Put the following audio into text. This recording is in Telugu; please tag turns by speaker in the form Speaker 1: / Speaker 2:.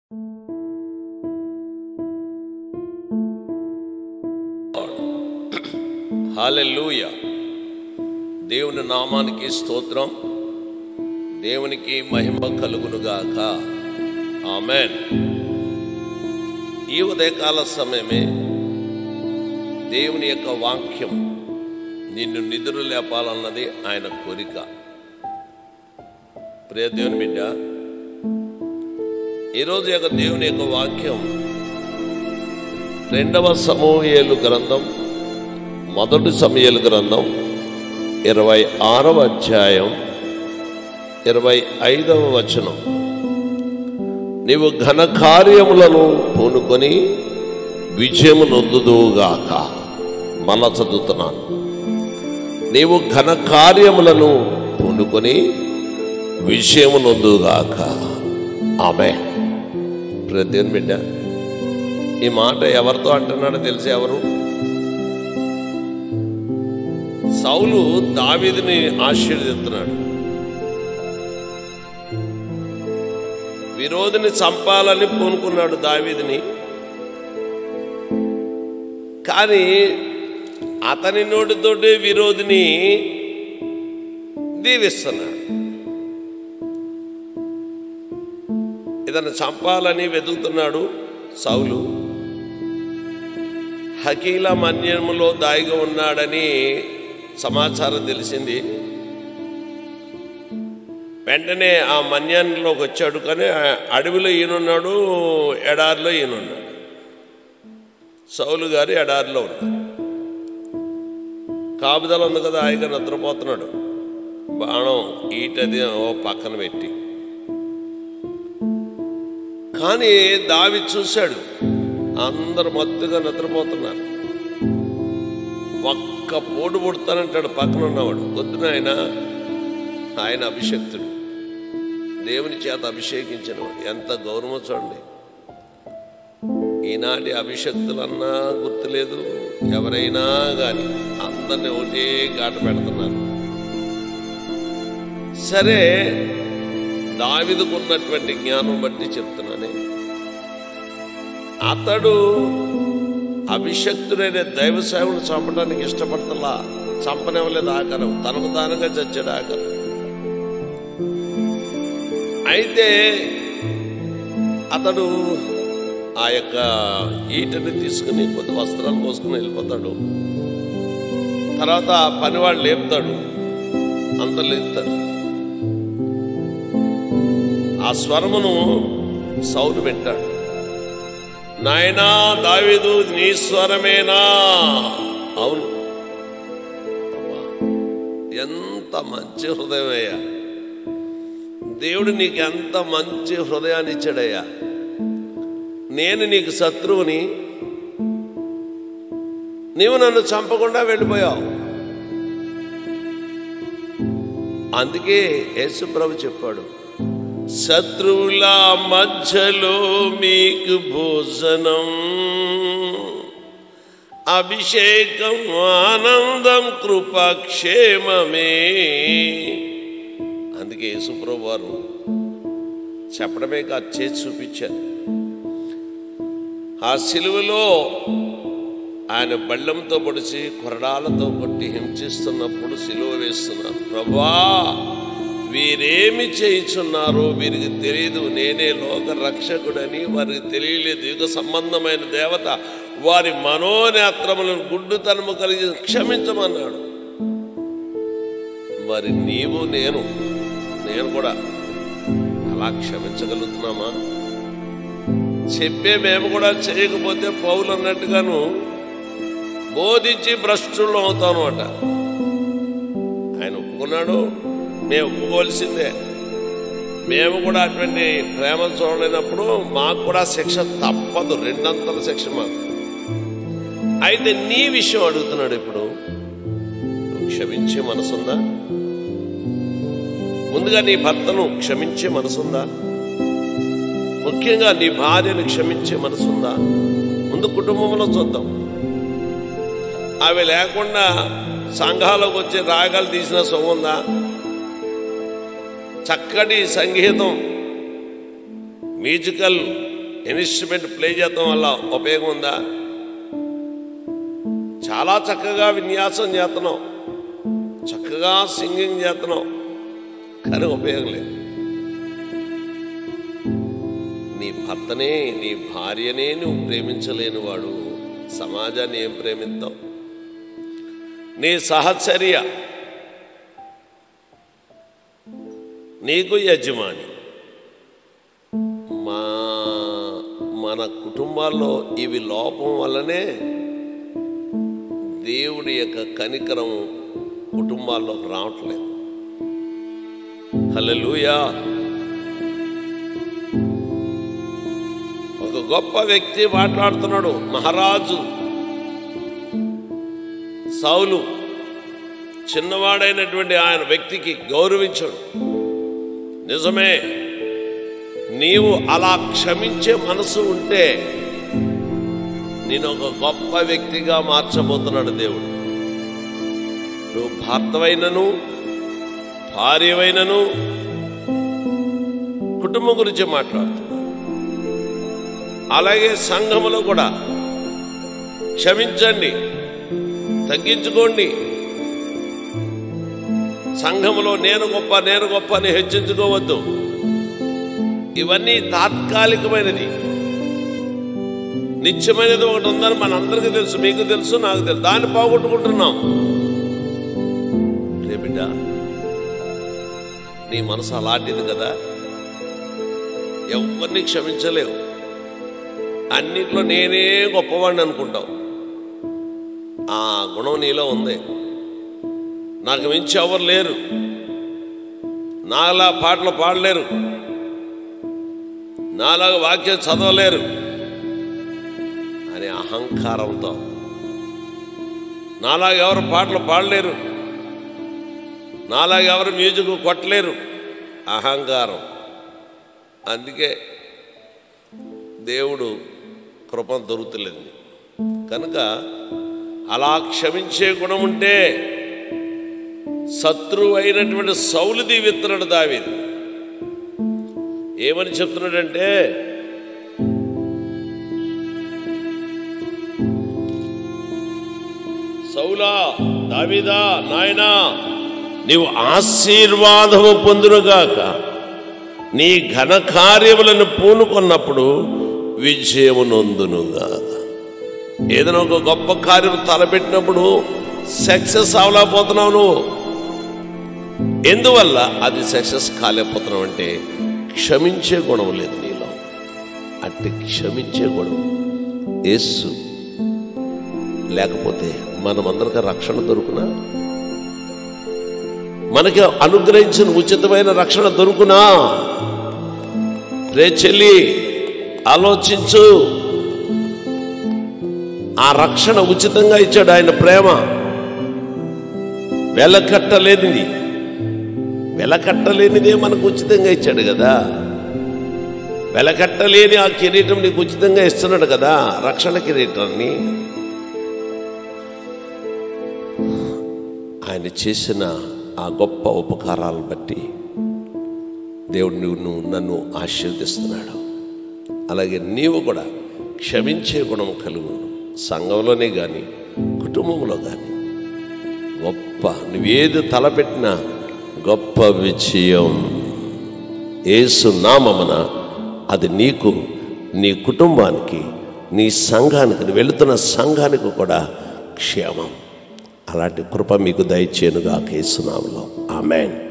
Speaker 1: హాలెలూయ దేవుని నామానికి స్తోత్రం దేవునికి మహిమ కలుగునుగాక ఆమెన్ ఈ ఉదయకాల సమయమే దేవుని యొక్క వాక్యం నిన్ను నిద్ర లేపాలన్నది ఆయన కోరిక ప్రియ దేవుని బిడ్డ ఈరోజు యొక్క దేవుని యొక్క వాక్యం రెండవ సమూహేలు గ్రంథం మొదటి సమయలు గ్రంథం ఇరవై ఆరవ అధ్యాయం ఇరవై ఐదవ వచనం నీవు ఘన కార్యములను పూనుకొని విజయము నొందుదువుగాక మళ్ళా చదువుతున్నాను నీవు ఘన కార్యములను పూనుకొని విజయము నొందుగాక ఆమె ప్రతి బిడ్డ ఈ మాట ఎవరితో అంటున్నాడో తెలిసి ఎవరు సౌలు దావీదుని ఆశీర్దిస్తున్నాడు విరోధిని చంపాలని పూనుకున్నాడు దావీదుని కానీ అతని నోటితోటి విరోధిని దీవిస్తున్నాడు ఇతను చంపాలని వెతుకుతున్నాడు సౌలు హకీల మన్యములో దాయిగా ఉన్నాడని సమాచారం తెలిసింది వెంటనే ఆ మన్యాన్లోకి వచ్చాడు కానీ ఆ అడవిలో ఈయనున్నాడు ఎడారిలో ఈయనున్నాడు సౌలు గారు ఎడారిలో ఉన్నాడు కాపుదల ఉంది కదా ఆయన నిద్రపోతున్నాడు బాణం ఈటది ఓ పక్కన పెట్టి కానీ దావి చూశాడు అందరు మత్తుగా నిద్రపోతున్నారు ఒక్క పోటు పుడతానంటాడు పక్కన ఉన్నవాడు పొద్దున ఆయన ఆయన అభిషక్తుడు దేవుని చేత అభిషేకించినవాడు ఎంత గౌరవం చూడండి ఈనాటి అభిషక్తులన్నా గుర్తులేదు ఎవరైనా కానీ అందరిని ఒకటే గాట పెడుతున్నారు సరే దావిదుకున్నటువంటి జ్ఞానం బట్టి చెప్తున్నానే అతడు అభిషక్తుడైన దైవ సేవను చంపడానికి ఇష్టపడతలా చంపనివ్వలేదు ఆకరం తనకు తానుగా చచ్చాడు ఆకరం అయితే అతడు ఆ యొక్క ఈటని తీసుకుని కొద్ది వస్త్రాలు పోసుకుని వెళ్ళిపోతాడు తర్వాత ఆ పనివాడు లేపుతాడు అంత లేపుతాడు ఆ స్వరమును సౌలు వింటాడు నాయనా దావిదు నీ స్వరమేనా అవును అబ్బా, ఎంత మంచి హృదయమయ్యా దేవుడు నీకు ఎంత మంచి హృదయాన్ని ఇచ్చాడయ్యా నేను నీకు శత్రువుని నీవు నన్ను చంపకుండా వెళ్ళిపోయావు అందుకే యేసుప్రభు చెప్పాడు శత్రువుల మధ్యలో మీకు భోజనం అభిషేకం ఆనందం కృపక్షేమమే అందుకే యేసుప్రభు వారు చెప్పడమే కాదు చేసి చూపించారు ఆ సిలువలో ఆయన బళ్ళంతో పొడిచి కొరడాలతో కొట్టి హింసిస్తున్నప్పుడు సిలువ వేస్తున్నారు ప్రభా వీరేమి చేయుచున్నారో వీరికి తెలియదు నేనే లోక రక్షకుడని వారికి తెలియలేదు యుగ సంబంధమైన దేవత వారి మనోనేత్రములను గుడ్డుతనము కలిగి క్షమించమన్నాడు మరి నీవు నేను నేను కూడా అలా క్షమించగలుగుతున్నామా చెప్పే మేము కూడా చేయకపోతే పౌలు అన్నట్టుగాను బోధించి భ్రష్టులు అవుతాను అట ఆయన ఒప్పుకున్నాడు మేము ఒప్పుకోవాల్సిందే మేము కూడా అటువంటి ప్రేమ చూడలేనప్పుడు మాకు కూడా శిక్ష తప్పదు రెండంతల శిక్ష మాకు అయితే నీ విషయం అడుగుతున్నాడు ఇప్పుడు నువ్వు క్షమించే మనసుందా ముందుగా నీ భర్తను క్షమించే మనసుందా ముఖ్యంగా నీ భార్యను క్షమించే మనసుందా ముందు కుటుంబంలో చూద్దాం అవి లేకుండా సంఘాలకు వచ్చి రాగాలు తీసిన సొమ్ముందా చక్కటి సంగీతం మ్యూజికల్ ఇన్స్ట్రుమెంట్ ప్లే చేయడం వల్ల ఉపయోగం ఉందా చాలా చక్కగా విన్యాసం చేస్తున్నాం చక్కగా సింగింగ్ చేస్తున్నాం కానీ ఉపయోగం లేదు నీ భర్తనే నీ భార్యనే నువ్వు ప్రేమించలేని వాడు సమాజాన్ని ఏం ప్రేమిస్తావు నీ సహచర్య నీకు యజమాని మా మన కుటుంబాల్లో ఇవి లోపం వల్లనే దేవుడి యొక్క కనికరం కుటుంబాల్లోకి రావట్లేదు హల్లెలూయా ఒక గొప్ప వ్యక్తి మాట్లాడుతున్నాడు మహారాజు సౌలు చిన్నవాడైనటువంటి ఆయన వ్యక్తికి గౌరవించాడు నిజమే నీవు అలా క్షమించే మనసు ఉంటే నేను ఒక గొప్ప వ్యక్తిగా మార్చబోతున్నాడు దేవుడు నువ్వు భర్తవైనను భార్యవైనను కుటుంబం గురించి మాట్లాడుతున్నావు అలాగే సంఘములో కూడా క్షమించండి తగ్గించుకోండి సంఘములో నేను గొప్ప నేను గొప్ప అని హెచ్చించుకోవద్దు ఇవన్నీ తాత్కాలికమైనది నిత్యమైనది ఒకటి ఉందని మనందరికీ తెలుసు మీకు తెలుసు నాకు తెలుసు దాన్ని పోగొట్టుకుంటున్నాం రే బిడ్డ నీ మనసు అలాంటిది కదా ఎవరిని క్షమించలేవు అన్నిట్లో నేనే గొప్పవాడిని అనుకుంటావు ఆ గుణం నీలో ఉంది నాకు మించి ఎవరు లేరు నాలా పాటలు పాడలేరు నాలాగా వాక్యం చదవలేరు అనే అహంకారంతో నాలాగా ఎవరు పాటలు పాడలేరు నాలాగా ఎవరు మ్యూజిక్ కొట్టలేరు అహంకారం అందుకే దేవుడు కృప దొరుకుతలేదు నీకు. కనుక అలా క్షమించే గుణం ఉంటే శత్రువు అయినటువంటి సౌలు దీవిస్తున్నాడు దావీదు ఏమని చెప్తున్నాడంటే సౌలా దావీదా నాయనా నీవు ఆశీర్వాదము పొందునుగాక నీ ఘన కార్యములను పూనుకున్నప్పుడు విజయము నొందునుగాక ఏదైనా ఒక గొప్ప కార్యం తలపెట్టినప్పుడు సక్సెస్ అవలేకపోతున్నావు నువ్వు ఎందువల్ల అది సక్సెస్ కాలేకపోతున్నావు అంటే క్షమించే గుణం లేదు నీలో అట్టి క్షమించే గుణం యేసు లేకపోతే మనమందరికి రక్షణ దొరుకునా మనకి అనుగ్రహించిన ఉచితమైన రక్షణ దొరుకునా రే చెల్లి ఆలోచించు ఆ రక్షణ ఉచితంగా ఇచ్చాడు ఆయన ప్రేమ వెలకట్టలేనిది వెలకట్టలేనిదే మనకు ఉచితంగా ఇచ్చాడు కదా వెలకట్టలేని ఆ కిరీటం నీకు ఉచితంగా ఇస్తున్నాడు కదా రక్షణ కిరీటాన్ని ఆయన చేసిన ఆ గొప్ప ఉపకారాలను బట్టి దేవుడు నువ్వు నువ్వు నన్ను ఆశీర్దిస్తున్నాడు అలాగే నీవు కూడా క్షమించే గుణం కలుగు సంఘంలోనే కానీ కుటుంబంలో కానీ గొప్ప నువ్వేది తలపెట్టినా గొప్ప విజయం ఏసు నామమున అది నీకు నీ కుటుంబానికి నీ సంఘానికి నువ్వు వెళుతున్న సంఘానికి కూడా క్షేమం అలాంటి కృప మీకు దయచేనుగా కేసునామలో ఆమెన్